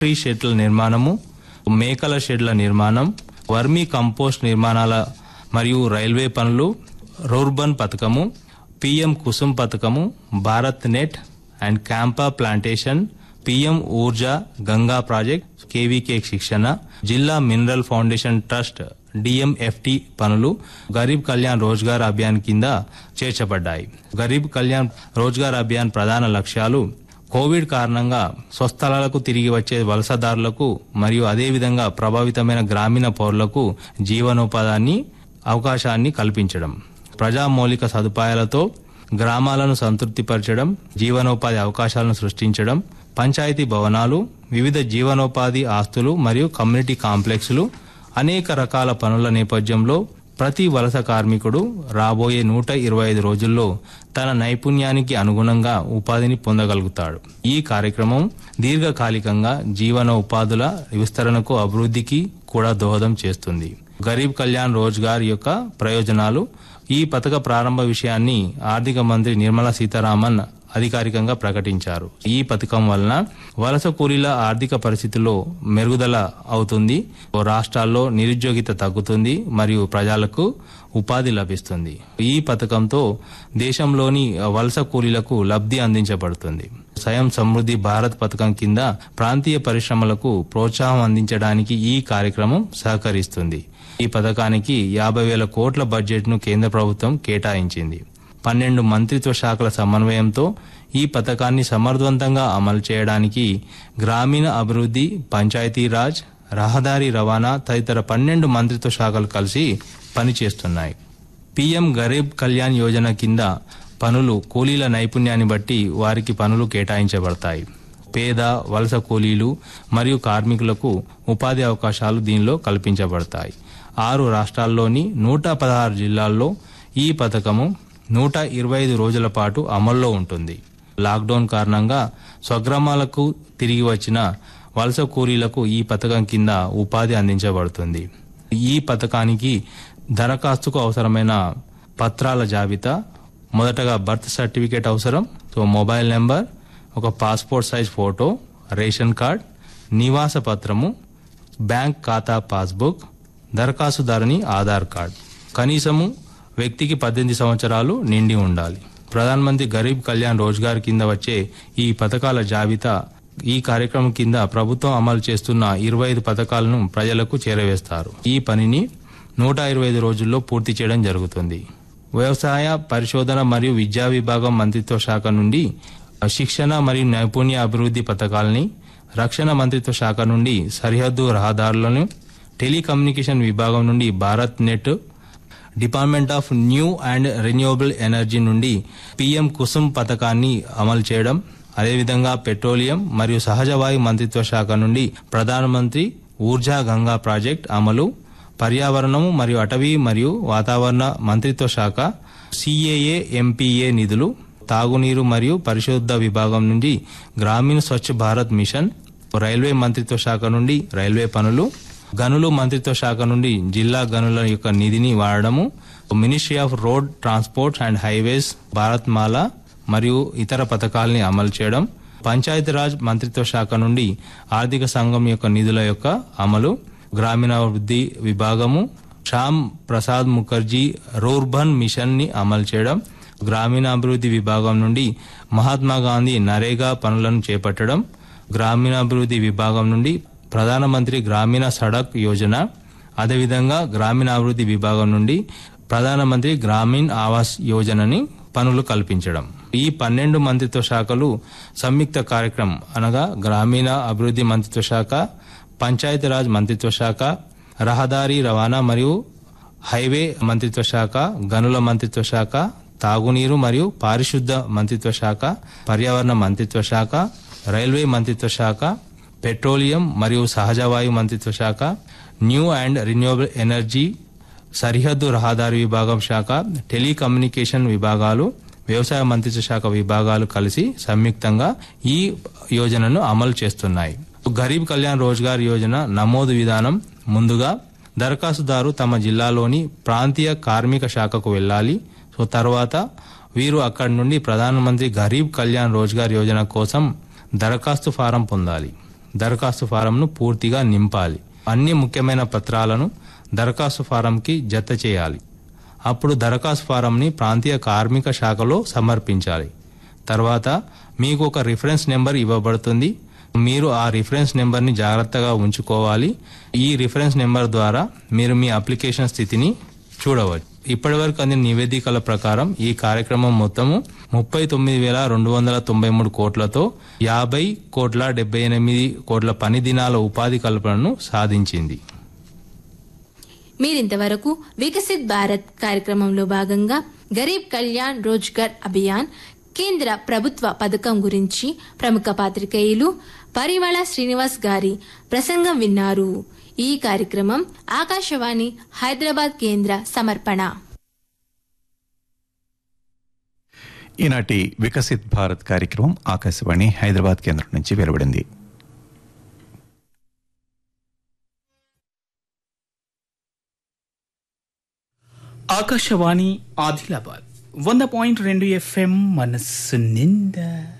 tree షెడ్ల నిర్మాణము మేకల షెడ్ల నిర్మాణం వర్మీ కంపోస్ట్ నిర్మాణాల మరియు రైల్వే పనులు రూర్బన్ పథకము పిఎం కుసుమ్ పథకము Bharat net and CAMPA plantation PM Urja Ganga project KVK శిక్షణ జిల్లా మినరల్ ఫౌండేషన్ ట్రస్ట్ డిఎంఎఫ్టి పనులు గరీబ్ కళ్యాణ్ రోజ్గార్ అభియాన్ కింద చేర్చబడ్డాయి గరీబ్ కళ్యాణ్ రోజ్గార్ అభియాన్ ప్రధాన లక్ష్యాలు కోవిడ్ కారణంగా స్వస్థలాలకు తిరిగి వచ్చే వలసదారులకు మరియు అదేవిధంగా ప్రభావితమైన గ్రామీణ పౌరులకు జీవనోపాధాన్ని అవకాశాన్ని కల్పించడం ప్రజా మౌలిక సదుపాయాలతో గ్రామాలను సంతృప్తిపరచడం జీవనోపాధి అవకాశాలను సృష్టించడం పంచాయతీ భవనాలు వివిధ జీవనోపాధి ఆస్తులు మరియు కమ్యూనిటీ కాంప్లెక్స్లు అనేక రకాల పనుల నేపథ్యంలో ప్రతి వలస కార్మికుడు రాబోయే నూట ఇరవై ఐదు రోజుల్లో తన నైపుణ్యానికి అనుగుణంగా ఉపాధిని పొందగలుగుతాడు ఈ కార్యక్రమం దీర్ఘకాలికంగా జీవన ఉపాధుల విస్తరణకు అభివృద్ధికి కూడా దోహదం చేస్తుంది గరీబ్ కళ్యాణ్ రోజ్గార్ యొక్క ప్రయోజనాలు ఈ పథక ప్రారంభ విషయాన్ని ఆర్థిక మంత్రి నిర్మలా సీతారామన్ అధికారికంగా ప్రకటించారు ఈ పథకం వలన వలస కూలీల ఆర్థిక పరిస్థితుల్లో మెరుగుదల అవుతుంది ఓ రాష్ట్రాల్లో నిరుద్యోగిత తగ్గుతుంది మరియు ప్రజలకు ఉపాధి లభిస్తుంది ఈ పథకంతో దేశంలోని వలస కూలీలకు లబ్ధి అందించబడుతుంది స్వయం సమృద్ధి భారత్ పథకం కింద ప్రాంతీయ పరిశ్రమలకు ప్రోత్సాహం అందించడానికి ఈ కార్యక్రమం సహకరిస్తుంది ఈ పథకానికి యాభై వేల కోట్ల బడ్జెట్ను కేంద్ర ప్రభుత్వం కేటాయించింది పన్నెండు మంత్రిత్వ శాఖల సమన్వయంతో ఈ పథకాన్ని సమర్థవంతంగా అమలు చేయడానికి గ్రామీణ అభివృద్ధి పంచాయతీరాజ్ రహదారి రవాణా తదితర పన్నెండు మంత్రిత్వ శాఖలు కలిసి పనిచేస్తున్నాయి పీఎం గరీబ్ కళ్యాణ్ యోజన కింద పనులు కూలీల నైపుణ్యాన్ని బట్టి వారికి పనులు కేటాయించబడతాయి పేద వలస కూలీలు మరియు కార్మికులకు ఉపాధి అవకాశాలు దీనిలో కల్పించబడతాయి ఆరు రాష్ట్రాల్లోని నూట పదహారు జిల్లాల్లో ఈ పథకము నూట ఇరవై ఐదు రోజుల పాటు అమల్లో ఉంటుంది లాక్డౌన్ కారణంగా స్వగ్రామాలకు తిరిగి వచ్చిన వలస కూలీలకు ఈ పథకం కింద ఉపాధి అందించబడుతుంది ఈ పథకానికి దరఖాస్తుకు అవసరమైన పత్రాల జాబితా మొదటగా బర్త్ సర్టిఫికేట్ అవసరం సో మొబైల్ నెంబర్ ఒక passport size photo ration card నివాస పత్రము బ్యాంక్ ఖాతా పాస్బుక్ దరఖాస్తుదారుని ఆధార్ కార్డ్ కనీసము వ్యక్తికి పద్దెనిమిది సంవత్సరాలు నిండి ఉండాలి ప్రధానమంత్రి గరీబ్ కళ్యాణ్ రోజ్గార్ కింద వచ్చే ఈ పథకాల జాబితా ఈ కార్యక్రమం కింద ప్రభుత్వం అమలు చేస్తున్న ఇరవై ఐదు పథకాలను ప్రజలకు చేరవేస్తారు ఈ పనిని నూట ఇరవై ఐదు రోజుల్లో పూర్తి చేయడం జరుగుతుంది వ్యవసాయ పరిశోధన మరియు విద్యా విభాగం మంత్రిత్వ శాఖ నుండి శిక్షణ మరియు నైపుణ్య అభివృద్ధి పథకాలని రక్షణ మంత్రిత్వ శాఖ నుండి సరిహద్దు రహదారులను టెలికమ్యూనికేషన్ విభాగం నుండి Bharat net department of new and renewable energy నుండి పిఎం కుసుమ్ పథకాన్ని అమలు చేయడం అదేవిధంగా పెట్రోలియం మరియు సహజ వాయు మంత్రిత్వ శాఖ నుండి ప్రధానమంత్రి ఊర్జా గంగా ప్రాజెక్ట్ అమలు పర్యావరణము మరియు అటవీ మరియు వాతావరణ మంత్రిత్వ శాఖ సిఏఏ ఎంపీఏ నిధులు తాగునీరు మరియు పరిశుద్ధ విభాగం నుండి గ్రామీణ స్వచ్ఛ భారత్ మిషన్ రైల్వే మంత్రిత్వ శాఖ నుండి రైల్వే పనులు గనులు మంత్రిత్వ శాఖ నుండి జిల్లా గనుల యొక్క నిధిని వాడడము ministry of road transport and highways Bharat Mala మరియు ఇతర పథకాలని అమలు చేయడం పంచాయతీరాజ్ మంత్రిత్వ శాఖ నుండి ఆర్థిక సంఘం యొక్క నిధుల యొక్క అమలు గ్రామీణాభివృద్ధి విభాగము శ్యామ్ ప్రసాద్ ముఖర్జీ రూర్బన్ మిషన్ ని అమలు చేయడం గ్రామీణాభివృద్ధి విభాగం నుండి మహాత్మా గాంధీ నరేగా పనులను చేపట్టడం గ్రామీణాభివృద్ధి విభాగం నుండి ప్రధానమంత్రి గ్రామీణ సడక్ యోజన అదేవిధంగా గ్రామీణాభివృద్ధి విభాగం నుండి ప్రధానమంత్రి గ్రామీణ్ ఆవాస్ యోజనని పనులు కల్పించడం ఈ పన్నెండు మంత్రిత్వ శాఖలు సంయుక్త కార్యక్రమం అనగా గ్రామీణ అభివృద్ధి మంత్రిత్వ శాఖ పంచాయతీరాజ్ మంత్రిత్వ శాఖ రహదారి రవాణా మరియు హైవే మంత్రిత్వ శాఖ గనుల మంత్రిత్వ శాఖ తాగునీరు మరియు పారిశుద్ధ మంత్రిత్వ శాఖ పర్యావరణ మంత్రిత్వ శాఖ రైల్వే మంత్రిత్వ శాఖ పెట్రోలియం మరియు సహజవాయు మంత్రిత్వ శాఖ న్యూ అండ్ రిన్యూవబుల్ ఎనర్జీ సరిహద్దు రహదారి విభాగం శాఖ టెలికమ్యూనికేషన్ విభాగాలు వ్యవసాయ మంత్రిత్వ శాఖ విభాగాలు కలిసి సంయుక్తంగా ఈ యోజనను అమలు చేస్తున్నాయి గరీబ్ కళ్యాణ్ రోజ్గార్ యోజన నమోదు విధానం ముందుగా దరఖాస్తుదారు తమ జిల్లాలోని ప్రాంతీయ కార్మిక శాఖకు వెళ్ళాలి సో తర్వాత వీరు అక్కడి నుండి ప్రధానమంత్రి గరీబ్ కళ్యాణ్ రోజ్గార్ యోజన కోసం దరఖాస్తు ఫారం పొందాలి దరఖాస్తు ఫారంను పూర్తిగా నింపాలి అన్ని ముఖ్యమైన పత్రాలను దరఖాస్తు ఫారంకి జత చేయాలి అప్పుడు దరఖాస్తు ఫారంని ప్రాంతీయ కార్మిక శాఖలో సమర్పించాలి తర్వాత మీకు ఒక రిఫరెన్స్ నెంబర్ ఇవ్వబడుతుంది మీరు ఆ రిఫరెన్స్ నెంబర్ని జాగ్రత్తగా ఉంచుకోవాలి ఈ రిఫరెన్స్ నెంబర్ ద్వారా మీరు మీ అప్లికేషన్ స్థితిని చూడవచ్చు ఇప్పటివరకు అందిన నివేదికల ప్రకారం ఈ కార్యక్రమం మొత్తము ముప్పై తొమ్మిది వేల రెండు వందల తొంభై మూడు కోట్లతో యాభై కోట్ల డెబ్బై ఎనిమిది కోట్ల పని దినాల ఉపాధి కల్పనను సాధించింది మీరింతవరకు వికసిత్ భారత్ కార్యక్రమంలో భాగంగా గరీబ్ కళ్యాణ్ రోజ్గర్ అభియాన్ కేంద్ర ప్రభుత్వ పథకం గురించి ప్రముఖ పాత్రికేయులు పరిమళ శ్రీనివాస్ గారి ప్రసంగం విన్నారు ఈ కార్యక్రమం ఆకాశవాణి హైదరాబాద్ కేంద్ర సమర్పణ ఈనాటి వికసిత్ భారత్ కార్యక్రమం ఆకాశవాణి హైదరాబాద్ కేంద్రం నుంచి వెలువడింది ఆకాశవాణి ఆదిలాబాద్ వంద పాయింట్ రెండు ఎఫ్ఎం మనస్సు నిండా